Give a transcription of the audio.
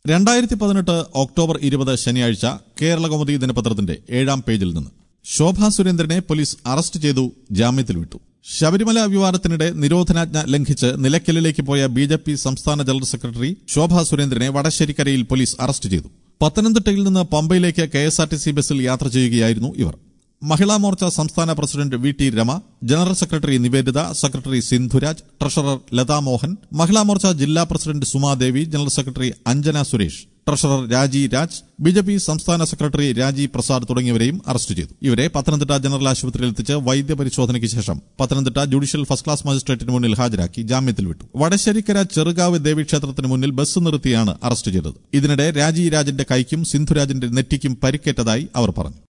രണ്ടായിരത്തി പതിനെട്ട് ഒക്ടോബർ ഇരുപത് ശനിയാഴ്ച കേരളകൗമുദി ദിനപത്രത്തിന്റെ ഏഴാം പേജിൽ നിന്ന് ശോഭാ സുരേന്ദ്രനെ പോലീസ് അറസ്റ്റ് ചെയ്തു ജാമ്യത്തിൽ വിട്ടു ശബരിമല വിവാദത്തിനിടെ നിരോധനാജ്ഞ ലംഘിച്ച് നിലയ്ക്കലിലേക്ക് പോയ ബി ജെ പി സംസ്ഥാന ജനറൽ സെക്രട്ടറി ശോഭാ സുരേന്ദ്രനെ വടശ്ശേരിക്കരയിൽ പോലീസ് അറസ്റ്റ് ചെയ്തു പത്തനംതിട്ടയിൽ നിന്ന് പമ്പയിലേക്ക് K S R T C ബസ്സിൽ യാത്ര ചെയ്യുകയായിരുന്നു ഇവർ മഹിളാ മോർച്ച സംസ്ഥാന president V T Rama general secretary Niveditha secretary Sindhuraj treasurer Latha Mohan Mahila Morcha ജില്ലാ president Sumadevi general secretary Anjana Suresh treasurer Raji Raj B J P സംസ്ഥാന സെക്രട്ടറി രാജി പ്രസാദ് തുടങ്ങിയവരെയും അറസ്റ്റ് ചെയ്തു ഇവരെ പത്തനംതിട്ട ജനറൽ ആശുപത്രിയിൽ എത്തിച്ച് വൈദ്യപരിശോധനയ്ക്ക് ശേഷം പത്തനംതിട്ട ജുഡീഷ്യൽ ഫസ്റ്റ് ക്ലാസ് മജിസ്ട്രേറ്റിന് മുന്നിൽ ഹാജരാക്കി ജാമ്യത്തിൽ വിട്ടു വടശ്ശേരിക്കര ചെറുകാവ് ദേവീക്ഷേത്രത്തിന് മുന്നിൽ ബസ് നിർത്തിയാണ് അറസ്റ്റ് ചെയ്തത് ഇതിനിടെ രാജി രാജിന്റെ കൈക്കും സിന്ധുരാജിന്റെ നെറ്റിക്കും പരിക്കേറ്റതായി അവർ പറഞ്ഞു